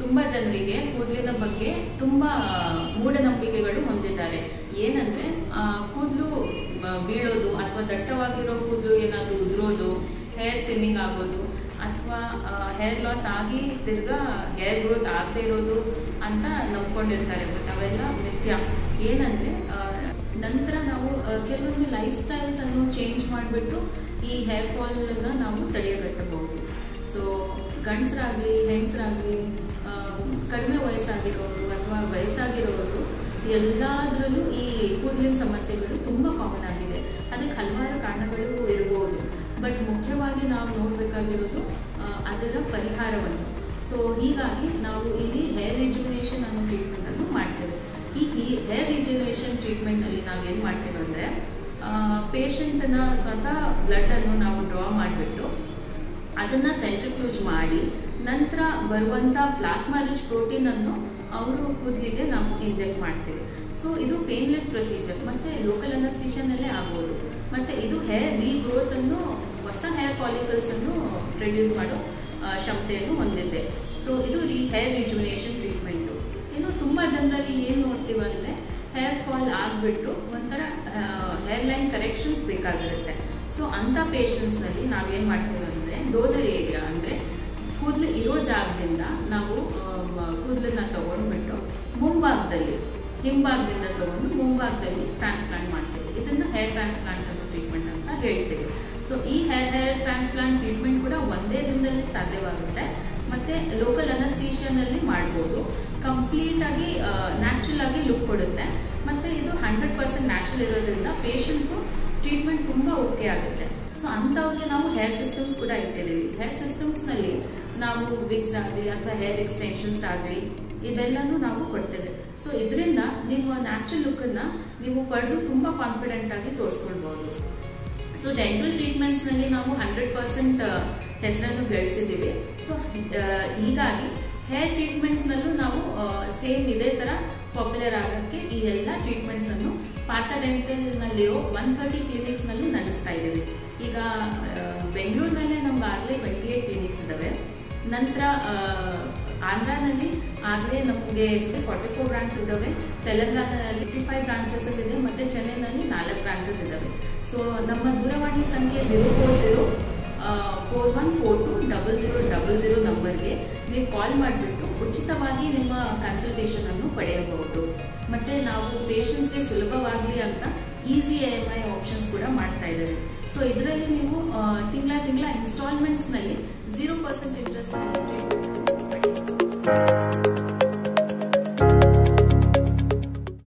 ತುಂಬಾ ಜನರಿಗೆ ಕೂದಲಿನ ಬಗ್ಗೆ ತುಂಬಾ ಮೂಢನಂಬಿಕೆಗಳು ಹೊಂದಿದ್ದಾರೆ ಏನಂದ್ರೆ ಆ, ಕೂದಲು ಮ, ಬೀಳೋದು ಅಥವಾ ದಟ್ಟವಾಗಿರೋ ಕೂದಲು ಏನಾದರೂ ಉದುರೋದು ಹೇರ್ ಥಿನ್ನಿಂಗ್ ಆಗೋದು ಅಥವಾ ಹೇರ್ ಲಾಸ್ ಆಗಿ ತಿರ್ಗಾ ಹೇರ್ ಗ್ರೋತ್ ಆಗದೆ ಇರೋದು ಅಂತ ನಂಬ್ಕೊಂಡಿರ್ತಾರೆ ಬಟ್ ಅವೆಲ್ಲ ನಿತ್ಯ ಏನಂದ್ರೆ ಆ, ನಂತರ ನಾವು ಆ, ಕೆಲವೊಂದು ಲೈಫ್ ಸ್ಟೈಲ್ಸ್ ಅನ್ನು ಚೇಂಜ್ ಮಾಡಿಬಿಟ್ಟು ಈ ಹೇರ್ ಫಾಲ್ನ ನಾವು ತಡೆಗಟ್ಟಬಹುದು ಸೊ ಗಂಡಸರಾಗಲಿ ಹೆಂಗಸರಾಗಲಿ ಕಡಿಮೆ ವಯಸ್ಸಾಗಿರೋರು ಅಥವಾ ವಯಸ್ಸಾಗಿರೋರು ಎಲ್ಲದರಲ್ಲೂ ಈ ಕೂದಲಿನ ಸಮಸ್ಯೆಗಳು ತುಂಬ ಕಾಮನ್ ಆಗಿದೆ ಅದಕ್ಕೆ ಹಲವಾರು ಕಾರಣಗಳು ಇರ್ಬೋದು ಬಟ್ ಮುಖ್ಯವಾಗಿ ನಾವು ನೋಡಬೇಕಾಗಿರೋದು ಅದರ ಪರಿಹಾರವನ್ನು ಸೊ ಹೀಗಾಗಿ ನಾವು ಇಲ್ಲಿ ಹೇರ್ ರಿಜುವಿನೇಷನ್ ಅನ್ನೋ ಟ್ರೀಟ್ಮೆಂಟನ್ನು ಮಾಡ್ತೇವೆ ಈ ಹೇರ್ ರಿಜುವಿನೇಷನ್ ಟ್ರೀಟ್ಮೆಂಟಲ್ಲಿ ನಾವು ಏನು ಮಾಡ್ತೇವೆ ಅಂದರೆ ಪೇಷಂಟನ್ನ ಸ್ವತಃ ಬ್ಲಡ್ಡನ್ನು ನಾವು ಡ್ರಾ ಮಾಡಿಬಿಟ್ಟು ಅದನ್ನು ಸೆಂಟ್ರಿಫ್ಯೂಜ್ ಮಾಡಿ ನಂತರ ಬರುವಂಥ ಪ್ಲಾಸ್ಮಾ ರಿಚ್ ಪ್ರೋಟೀನನ್ನು ಅವರು ಕೂದಲಿಗೆ ನಾವು ಇಂಜೆಕ್ಟ್ ಮಾಡ್ತೇವೆ ಸೊ ಇದು ಪೇನ್ಲೆಸ್ ಪ್ರೊಸೀಜರ್ ಮತ್ತು ಲೋಕಲ್ ಅನಸ್ತಿಷನಲ್ಲೇ ಆಗ್ಬೋದು ಮತ್ತು ಇದು ಹೇರ್ ರೀಗ್ರೋತನ್ನು ಹೊಸ ಹೇರ್ ಫಾಲಿಕಲ್ಸನ್ನು ಪ್ರೊಡ್ಯೂಸ್ ಮಾಡೋ ಆ, ಕ್ಷಮತೆಯನ್ನು ಹೊಂದಿದೆ ಸೊ ಇದು ರೀ ಹೇರ್ ರಿಜುವಿನೇಷನ್ ಟ್ರೀಟ್ಮೆಂಟು ಇನ್ನು ತುಂಬ ಜನರಲ್ಲಿ ಏನು ನೋಡ್ತೀವಿ ಅಂದರೆ ಹೇರ್ ಫಾಲ್ ಆಗಿಬಿಟ್ಟು ಒಂಥರ ಹೇರ್ ಲೈನ್ ಕರೆಕ್ಷನ್ಸ್ ಬೇಕಾಗಿರುತ್ತೆ ಸೊ ಅಂಥ ಪೇಷಂಟ್ಸ್ನಲ್ಲಿ ನಾವೇನು ಮಾಡ್ತೀವಿ ಅಂದರೆ ಡೋನರ್ ಏರಿಯಾ ಅಂದರೆ ಕೂದಲು ಇರೋ ಜಾಗದಿಂದ ನಾವು ಕೂದಲನ್ನ ತಗೊಂಡ್ಬಿಟ್ಟು ಮುಂಭಾಗದಲ್ಲಿ ಹಿಂಭಾಗದಿಂದ ತಗೊಂಡು ಮುಂಭಾಗದಲ್ಲಿ ಟ್ರಾನ್ಸ್ಪ್ಲಾಂಟ್ ಮಾಡ್ತೀವಿ ಇದನ್ನು ಹೇರ್ ಟ್ರಾನ್ಸ್ಪ್ಲಾಂಟ್ ಅನ್ನೋ ಟ್ರೀಟ್ಮೆಂಟ್ ಅಂತ ಹೇಳ್ತೀವಿ ಸೊ ಈ ಹೇರ್ ಹೇರ್ ಟ್ರಾನ್ಸ್ಪ್ಲಾಂಟ್ ಟ್ರೀಟ್ಮೆಂಟ್ ಕೂಡ ಒಂದೇ ದಿನದಲ್ಲಿ ಸಾಧ್ಯವಾಗುತ್ತೆ ಮತ್ತು ಲೋಕಲ್ ಅನಸ್ತೀಷಿಯನಲ್ಲಿ ಮಾಡ್ಬೋದು ಕಂಪ್ಲೀಟಾಗಿ ನ್ಯಾಚುರಲ್ ಆಗಿ ಲುಕ್ ಕೊಡುತ್ತೆ ಮತ್ತು ಇದು ಹಂಡ್ರೆಡ್ ಪರ್ಸೆಂಟ್ ನ್ಯಾಚುರಲ್ ಇರೋದ್ರಿಂದ ಪೇಷಂಟ್ಸ್ಗೂ ಟ್ರೀಟ್ಮೆಂಟ್ ತುಂಬ ಓಕೆ ಆಗುತ್ತೆ ಸೊ ಅಂಥವ್ರಿಗೆ ನಾವು ಹೇರ್ ಸಿಸ್ಟಮ್ಸ್ ಕೂಡ ಇಟ್ಟಿದ್ದೀವಿ ಹೇರ್ ಸಿಸ್ಟಮ್ಸ್ನಲ್ಲಿ ನಾವು ವಿಗ್ಸ್ ಆಗಲಿ ಅಥವಾ ಹೇರ್ ಎಕ್ಸ್ಟೆನ್ಷನ್ಸ್ ಆಗಲಿ ಇವೆಲ್ಲನೂ ನಾವು ಕೊಡ್ತೇವೆ ಸೊ ಇದರಿಂದ ನಿಮ್ಮ ನ್ಯಾಚುರಲ್ ಲುಕ್ಕನ್ನು ನೀವು ಪಡೆದು ತುಂಬ ಕಾನ್ಫಿಡೆಂಟ್ ಆಗಿ ತೋರಿಸ್ಕೊಳ್ಬೋದು ಸೊ ಡೆಂಟಲ್ ಟ್ರೀಟ್ಮೆಂಟ್ಸ್ನಲ್ಲಿ ನಾವು ಹಂಡ್ರೆಡ್ ಪರ್ಸೆಂಟ್ ಹೆಸರನ್ನು ಗಳಿಸಿದ್ದೀವಿ ಸೊ ಹೀಗಾಗಿ ಹೇರ್ ಟ್ರೀಟ್ಮೆಂಟ್ಸ್ನಲ್ಲೂ ನಾವು ಸೇಮ್ ಇದೇ ಥರ ಪಾಪ್ಯುಲರ್ ಆಗೋಕ್ಕೆ ಈ ಎಲ್ಲ ಟ್ರೀಟ್ಮೆಂಟ್ಸನ್ನು ಪಾತ ಡೆಂಟಲ್ನಲ್ಲಿರೋ ಒನ್ ಥರ್ಟಿ ಕ್ಲಿನಿಕ್ಸ್ನಲ್ಲೂ ನಡೆಸ್ತಾ ಇದ್ದೀವಿ ಈಗ ಆ, ಬೆಂಗಳೂರಿನಲ್ಲೇ ನಮ್ಗೆ ಆಗಲೇ ಟ್ವೆಂಟಿ ಏಟ್ ಕ್ಲಿನಿಕ್ಸ್ ಇದ್ದಾವೆ ನಂತರ ಆಂಧ್ರನಲ್ಲಿ ಆಗಲೇ ನಮಗೆ ಫಾರ್ಟಿ ಫೋರ್ ಬ್ರಾಂಚ್ ಇದ್ದಾವೆ ತೆಲಂಗಾಣದಲ್ಲಿ ಫಿಫ್ಟಿ ಫೈವ್ ಬ್ರಾಂಚಸ್ ಇದೆ ಮತ್ತು ಚೆನ್ನೈನಲ್ಲಿ ನಾಲ್ಕು ಬ್ರಾಂಚಸ್ ಇದ್ದಾವೆ ಸೊ ನಮ್ಮ ದೂರವಾಣಿ ಸಂಖ್ಯೆ zero four zero four one four two double zero double zero ನಂಬರ್ಗೆ ನೀವು ಕಾಲ್ ಮಾಡಿಬಿಟ್ಟು ಉಚಿತವಾಗಿ ನಿಮ್ಮ ಕನ್ಸಲ್ಟೇಷನನ್ನು ಪಡೆಯಬಹುದು ಮತ್ತು ನಾವು ಪೇಷಂಟ್ಸ್ಗೆ ಸುಲಭವಾಗಲಿ ಅಂತ easy E M I options ಕೂಡ ಮಾಡ್ತಾ ಇದ್ದೇವೆ ಸೊ ಇದರಲ್ಲಿ ನೀವು ತಿಂಗಳ ತಿಂಗಳ ಇನ್ಸ್ಟಾಲ್ಮೆಂಟ್ಸ್ನಲ್ಲಿ ಜೀರೋ ಪರ್ಸೆಂಟ್ ಇಂಟ್ರೆಸ್ಟ್